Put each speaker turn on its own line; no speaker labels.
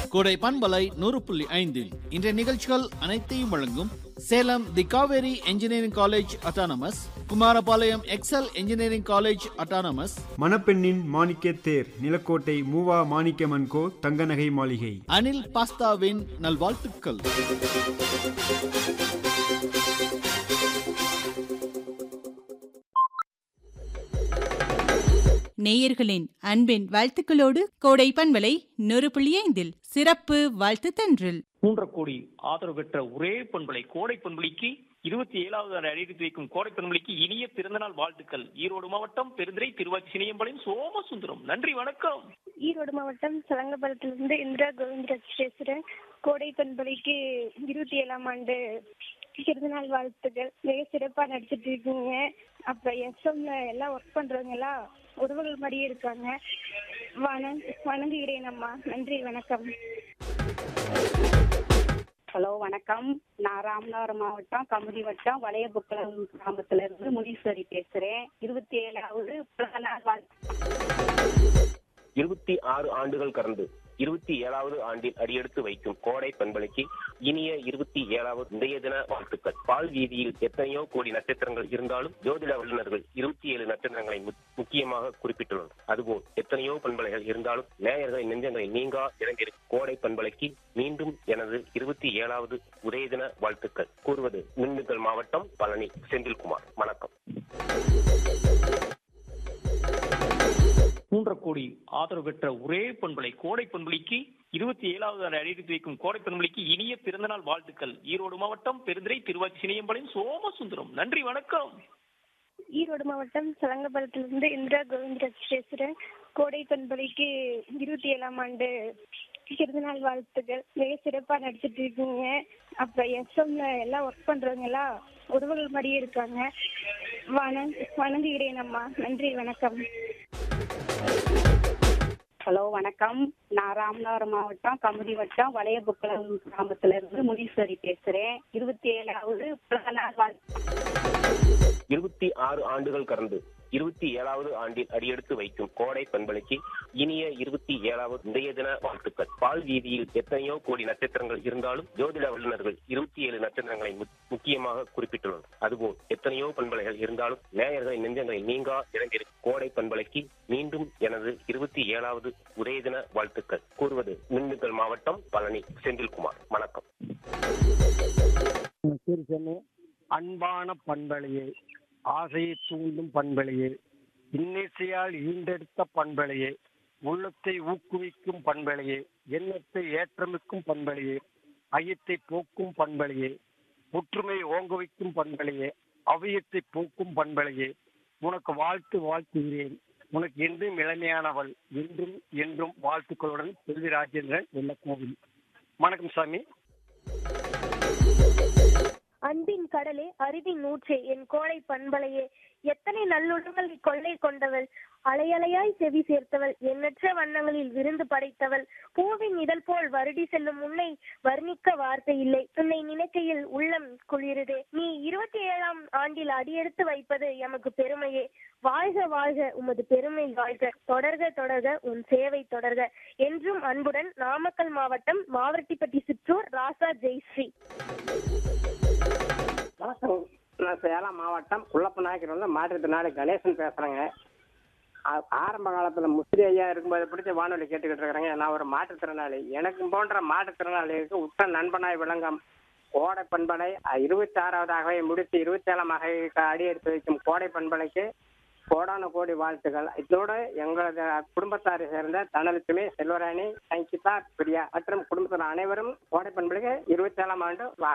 கோடை பண்பலை நூறு புள்ளி ஐந்தில் இன்றைய நிகழ்ச்சிகள் அனைத்தையும் வழங்கும் Salem the Kaveri engineering college autonomous Kumarapalayam excel engineering college autonomous
மணப்பெண்ணின் மாணிக்க தேர் நிலக்கோட்டை மூவா மாணிக்கமன் கோ தங்கநகை மாளிகை
அனில் பாஸ்தாவின் நல்வாழ்த்துக்கள்
நேயர்களின் அன்பின் வாழ்த்துக்களோடு கோடை பண்பலை நூறு புள்ளி ஐந்தில் சிறப்பு வாழ்த்து தன்றில்
மூன்றரை கோடி ஆதரவு பெற்ற ஒரே பண்பலை கோடை பண்பலிக்கு இருபத்தி ஏழாவது ஆண்டு அடியெடுத்து வைக்கும் கோடை பண்பலிக்கு இனிய பிறந்தநாள் வாழ்த்துக்கள் ஈரோடு மாவட்டம் பெருந்துறை திருவாச்சி சினியம்பாளையம் சோமசுந்தரம் நன்றி வணக்கம்
ஈரோடு மாவட்டம் சலங்கபுரத்திலிருந்து இந்திரா கோவிந்தராஜ் பேசுறேன் கோடை பண்பலைக்கு இருபத்தி ஏழாம் ஆண்டு பிறந்தநாள் வாழ்த்துக்கள் மிக சிறப்பா நடிச்சிட்டு இருக்கீங்க அப்புறம் எஸ்எம்ல எல்லாம் ஒர்க் பண்றவங்க எல்லாம் உறவுகள் மாதிரியே இருக்காங்க வணங் வணங்குகிறேன் அம்மா நன்றி வணக்கம்
ஹலோ வணக்கம் நான் ராமநாதபுரம் மாவட்டம் கமுதி வட்டம் வளையபுக்குளம் கிராமத்துல இருந்து முனீஸ்வரி பேசுறேன் இருபத்தி ஏழாவது பிறந்தநாள் வாழ்த்து
இருபத்தி ஆறு ஆண்டுகள் கடந்து இருபத்தி ஏழாவது ஆண்டில் அடியெடுத்து வைக்கும் கோடை பண்பலைக்கு இனிய இருபத்தி ஏழாவது உதய தின வாழ்த்துக்கள் பால் வீதியில் எத்தனையோ கோடி நட்சத்திரங்கள் இருந்தாலும் ஜோதிட வல்லுநர்கள் இருபத்தி ஏழு நட்சத்திரங்களை மு- முக்கியமாக குறிப்பிட்டுள்ளனர் அதுபோல் எத்தனையோ பண்பலைகள் இருந்தாலும் நேயர்களின் நெஞ்சங்களை நீங்கா இறங்கியிருக்கும் கோடை பண்பலைக்கு மீண்டும் எனது இருபத்தி ஏழாவது உதய தின வாழ்த்துக்கள் கூறுவது திண்டுக்கல் மாவட்டம் பழனி செந்தில்குமார் வணக்கம்
மூன்றரை கோடி ஆதரவு பெற்ற ஒரே பண்பலை கோடை பண்பலிக்கு இருபத்தி ஏழாவது ஆண்டு அடியெடுத்து வைக்கும் கோடை பண்பலிக்கு இனிய பிறந்தநாள் வாழ்த்துக்கள் ஈரோடு மாவட்டம் பெருந்துறை திருவாச்சி சினியம்பாளையம் சோமசுந்தரம் நன்றி வணக்கம்
ஈரோடு மாவட்டம் சலங்கபுரத்திலிருந்து இந்திரா கோவிந்தராஜ் பேசுறேன் கோடை பண்பலைக்கு இருபத்தி ஏழாம் ஆண்டு பிறந்தநாள் வாழ்த்துக்கள் மிக சிறப்பா நடிச்சிட்டு இருக்கீங்க அப்புறம் எஸ்எம்ல எல்லாம் ஒர்க் பண்றவங்க எல்லாம் உறவுகள் மாதிரியே இருக்காங்க வணங் வணங்குகிறேன் அம்மா நன்றி வணக்கம்
ஹலோ வணக்கம் நான் ராமநாதபுரம் மாவட்டம் கமுதி வட்டம் வளையபுக்குளம் கிராமத்துல இருந்து முனீஸ்வரி பேசுறேன் இருபத்தி ஏழாவது பிறந்தநாள் வாழ்த்து
இருபத்தி ஆறு ஆண்டுகள் கடந்து இருபத்தி ஏழாவது ஆண்டில் அடியெடுத்து வைக்கும் கோடை பண்பலைக்கு இனிய இருபத்தி ஏழாவது உதய தின வாழ்த்துக்கள் பால் வீதியில் எத்தனையோ கோடி நட்சத்திரங்கள் இருந்தாலும் ஜோதிட வல்லுநர்கள் இருபத்தி ஏழு நட்சத்திரங்களை மு- முக்கியமாக குறிப்பிட்டுள்ளனர் அதுபோல் எத்தனையோ பண்பலைகள் இருந்தாலும் நேயர்களின் நெஞ்சங்களை நீங்கா இறங்கியிருக்கும் கோடை பண்பலைக்கு மீண்டும் எனது இருபத்தி ஏழாவது உதய தின வாழ்த்துக்கள் கூறுவது திண்டுக்கல் மாவட்டம் பழனி செந்தில்குமார் வணக்கம்
திருச்சென்னை அன்பான பண்பலையே ஆசையை தூண்டும் பண்பலையே இன்னிசையால் ஈண்டெடுத்த பண்பலையே உள்ளத்தை ஊக்குவிக்கும் பண்பலையே எண்ணத்தை ஏற்றமிக்கும் பண்பலையே ஐயத்தை போக்கும் பண்பலையே ஒற்றுமை ஓங்குவிக்கும் பண்பலையே அவியத்தை போக்கும் பண்பலையே உனக்கு வாழ்த்து வாழ்த்துகிறேன் உனக்கு என்றும் இளமையானவள் என்றும் என்றும் வாழ்த்துக்களுடன் செல்வி ராஜேந்திரன் வெள்ள கோவில் வணக்கம் சாமி
அன்பின் கடலே அறிவின் ஊற்றே என் கோடை பண்பலையே எத்தனை நல்லுணங்களை கொள்ளை கொண்டவள் அலையலையாய் செவி சேர்த்தவள் எண்ணற்ற வண்ணங்களில் விருந்து படைத்தவள் பூவின் இதழ் போல் வருடி செல்லும் உன்னை வர்ணிக்க வார்த்தை இல்லை உன்னை நினைக்கையில் உள்ளம் குளிருதே நீ இருபத்தி ஏழாம் ஆண்டில் அடியெடுத்து வைப்பது எமக்கு பெருமையே வாழ்க வாழ்க உமது பெருமை வாழ்க தொடர்க தொடர்க உன் சேவை தொடர்க என்றும் அன்புடன் நாமக்கல் மாவட்டம் மாவட்டிப்பட்டி சிற்றூர் ராசா ஜெயஸ்ரீ
வணக்கம் நான் சேலம் மாவட்டம் குள்ளப்ப நாயக்கர் மாற்றுத்திறனாளி கணேசன் பேசுறேங்க ஆ- ஆரம்ப காலத்துல முஸ்லி ஐயா இருக்கும்போது பிடிச்ச வானொலி கேட்டுக்கிட்டு இருக்கிறேங்க நான் ஒரு மாற்றுத்திறனாளி எனக்கு போன்ற மாற்றுத்திறனாளிகளுக்கு உற்ற நண்பனாய் விளங்கும் கோடை பண்பலை இருபத்தி ஆறாவதாகவே முடித்து இருபத்தி ஏழாமாக அடி எடுத்து வைக்கும் கோடை பண்பலைக்கு கோடான கோடி வாழ்த்துக்கள் இதோடு எங்களது குடும்பத்தாரை சேர்ந்த தனலட்சுமி செல்வராணி சங்கிதா பிரியா மற்றும் குடும்பத்தினர் அனைவரும் கோடை பண்பலைக்கு இருபத்தி ஏழாம் ஆண்டு வா